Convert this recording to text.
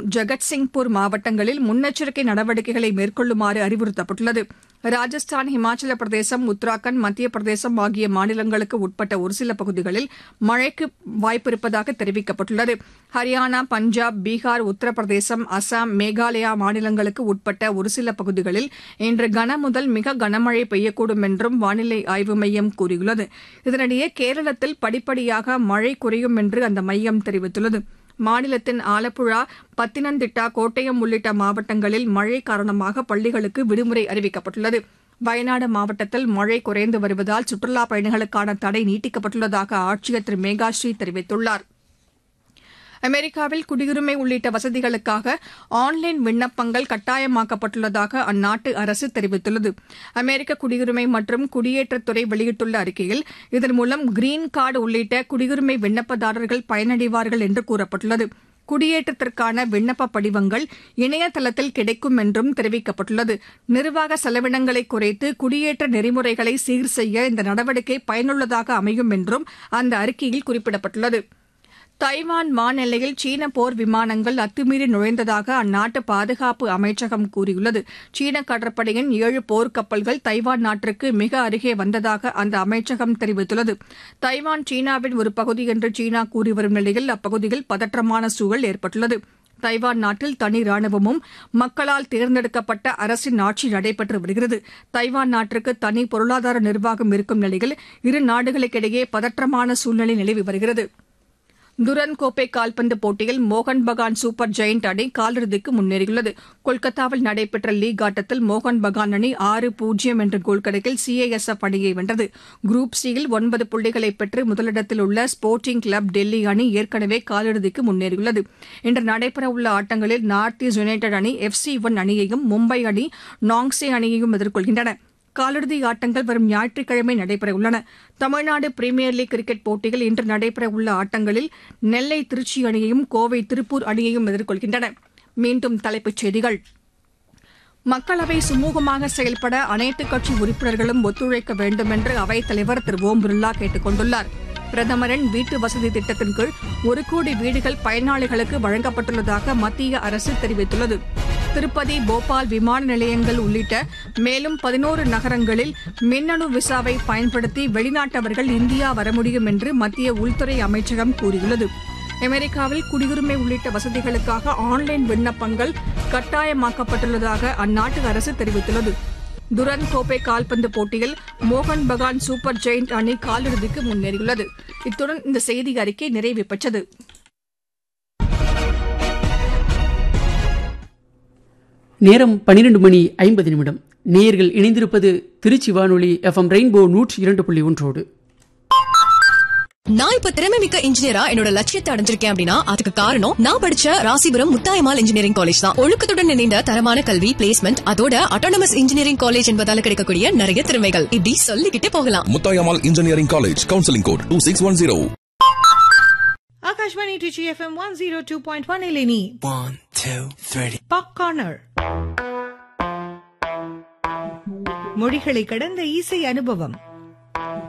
ஜகத்சிங்பூர் மாவட்டங்களில் முன்னெச்சரிக்கை நடவடிக்கைகளை மேற்கொள்ளுமாறு அறிவுறுத்தப்பட்டுள்ளது ராஜஸ்தான் இமாச்சல பிரதேசம் உத்தராகண்ட் மத்திய பிரதேசம் ஆகிய மாநிலங்களுக்கு உட்பட்ட ஒரு சில பகுதிகளில் மழைக்கு வாய்ப்பிருப்பதாக தெரிவிக்கப்பட்டுள்ளது ஹரியானா பஞ்சாப் பீகார் உத்தரப்பிரதேசம் அசாம் மேகாலயா மாநிலங்களுக்கு உட்பட்ட ஒரு சில பகுதிகளில் இன்று கன முதல் மிக கனமழை பெய்யக்கூடும் என்றும் வானிலை ஆய்வு மையம் கூறியுள்ளது இதனிடையே கேரளத்தில் படிப்படியாக மழை குறையும் என்று அந்த மையம் தெரிவித்துள்ளது மாநிலத்தின் ஆலப்புழா பத்தினந்திட்டா கோட்டயம் உள்ளிட்ட மாவட்டங்களில் மழை காரணமாக பள்ளிகளுக்கு விடுமுறை அறிவிக்கப்பட்டுள்ளது வயநாடு மாவட்டத்தில் மழை குறைந்து வருவதால் சுற்றுலாப் பயணிகளுக்கான தடை நீட்டிக்கப்பட்டுள்ளதாக ஆட்சியர் திரு மேகாஸ்ரீ தெரிவித்துள்ளார் அமெரிக்காவில் குடியுரிமை உள்ளிட்ட வசதிகளுக்காக ஆன்லைன் விண்ணப்பங்கள் கட்டாயமாக்கப்பட்டுள்ளதாக அந்நாட்டு அரசு தெரிவித்துள்ளது அமெரிக்க குடியுரிமை மற்றும் குடியேற்றத்துறை வெளியிட்டுள்ள அறிக்கையில் இதன் மூலம் கிரீன் கார்டு உள்ளிட்ட குடியுரிமை விண்ணப்பதாரர்கள் பயனடைவார்கள் என்று கூறப்பட்டுள்ளது குடியேற்றத்திற்கான விண்ணப்ப படிவங்கள் இணையதளத்தில் கிடைக்கும் என்றும் தெரிவிக்கப்பட்டுள்ளது நிர்வாக செலவினங்களை குறைத்து குடியேற்ற நெறிமுறைகளை சீர் செய்ய இந்த நடவடிக்கை பயனுள்ளதாக அமையும் என்றும் அந்த அறிக்கையில் குறிப்பிடப்பட்டுள்ளது தைவான் வானெல்லையில் சீன போர் விமானங்கள் அத்துமீறி நுழைந்ததாக அந்நாட்டு பாதுகாப்பு அமைச்சகம் கூறியுள்ளது சீன கடற்படையின் ஏழு போர்க்கப்பல்கள் தைவான் நாட்டிற்கு மிக அருகே வந்ததாக அந்த அமைச்சகம் தெரிவித்துள்ளது தைவான் சீனாவின் ஒரு பகுதி என்று சீனா கூறி வரும் நிலையில் அப்பகுதியில் பதற்றமான சூழல் ஏற்பட்டுள்ளது தைவான் நாட்டில் தனி ராணுவமும் மக்களால் தேர்ந்தெடுக்கப்பட்ட அரசின் ஆட்சி நடைபெற்று வருகிறது தைவான் நாட்டிற்கு தனி பொருளாதார நிர்வாகம் இருக்கும் நிலையில் இரு நாடுகளுக்கிடையே பதற்றமான சூழ்நிலை நிலவி வருகிறது துரன் கோப்பை கால்பந்து போட்டியில் மோகன் பகான் சூப்பர் ஜெயண்ட் அணி காலிறுதிக்கு முன்னேறியுள்ளது கொல்கத்தாவில் நடைபெற்ற லீக் ஆட்டத்தில் மோகன் பகான் அணி ஆறு பூஜ்ஜியம் என்ற கோல் கணக்கில் சிஐஎஸ்எஃப் அணியை வென்றது குரூப் சியில் ஒன்பது புள்ளிகளை பெற்று முதலிடத்தில் உள்ள ஸ்போர்ட்டிங் கிளப் டெல்லி அணி ஏற்கனவே காலிறுதிக்கு முன்னேறியுள்ளது இன்று நடைபெறவுள்ள ஆட்டங்களில் நார்த் ஈஸ்ட் யுனைடெட் அணி எஃப் சி ஒன் அணியையும் மும்பை அணி நாங்ஸே அணியையும் எதிர்கொள்கின்றன காலிறுதி ஆட்டங்கள் வரும் ஞாயிற்றுக்கிழமை நடைபெறவுள்ளன தமிழ்நாடு பிரீமியர் லீக் கிரிக்கெட் போட்டியில் இன்று நடைபெறவுள்ள ஆட்டங்களில் நெல்லை திருச்சி அணியையும் கோவை திருப்பூர் அணியையும் எதிர்கொள்கின்றன மீண்டும் தலைப்புச் செய்திகள் மக்களவை சுமூகமாக செயல்பட அனைத்துக் கட்சி உறுப்பினர்களும் ஒத்துழைக்க வேண்டும் என்று அவைத் தலைவர் திரு ஓம் பிர்லா கேட்டுக் கொண்டுள்ளார் பிரதமரின் வீட்டு வசதி திட்டத்தின் கீழ் ஒரு கோடி வீடுகள் பயனாளிகளுக்கு வழங்கப்பட்டுள்ளதாக மத்திய அரசு தெரிவித்துள்ளது திருப்பதி போபால் விமான நிலையங்கள் உள்ளிட்ட மேலும் பதினோரு நகரங்களில் மின்னணு விசாவை பயன்படுத்தி வெளிநாட்டவர்கள் இந்தியா வர முடியும் என்று மத்திய உள்துறை அமைச்சகம் கூறியுள்ளது அமெரிக்காவில் குடியுரிமை உள்ளிட்ட வசதிகளுக்காக ஆன்லைன் விண்ணப்பங்கள் கட்டாயமாக்கப்பட்டுள்ளதாக அந்நாட்டு அரசு தெரிவித்துள்ளது துரன் கோப்பை கால்பந்து போட்டியில் மோகன் பகான் சூப்பர் ஜெயிண்ட் அணி காலிறுதிக்கு முன்னேறியுள்ளது இத்துடன் இந்த செய்தி அறிக்கை நிறைவு பெற்றது நேரம் பன்னிரண்டு மணி ஐம்பது நிமிடம் நேயர்கள் இணைந்திருப்பது திருச்சி வானொலி எஃப்எம் ரெயின்போ நூற்றி இரண்டு புள்ளி ஒன்றோடு நான் இப்ப திறமை மிக்க இன்ஜினியரா என்னோட லட்சியத்தை அடைஞ்சிருக்கேன் அப்படின்னா அதுக்கு காரணம் நான் படிச்ச ராசிபுரம் முத்தாயமால் இன்ஜினியரிங் காலேஜ் தான் ஒழுக்கத்துடன் இணைந்த தரமான கல்வி பிளேஸ்மெண்ட் அதோட அட்டானமஸ் இன்ஜினியரிங் காலேஜ் என்பதால கிடைக்கக்கூடிய நிறைய திறமைகள் இப்படி சொல்லிக்கிட்டே போகலாம் Muthayammal engineering college counselling code two six one zero Akashvani Trichy FM one zero two point one ಇಲ್ಲಿ One, two, three. Pop corner மொழிகளை கடந்த இசை அனுபவம்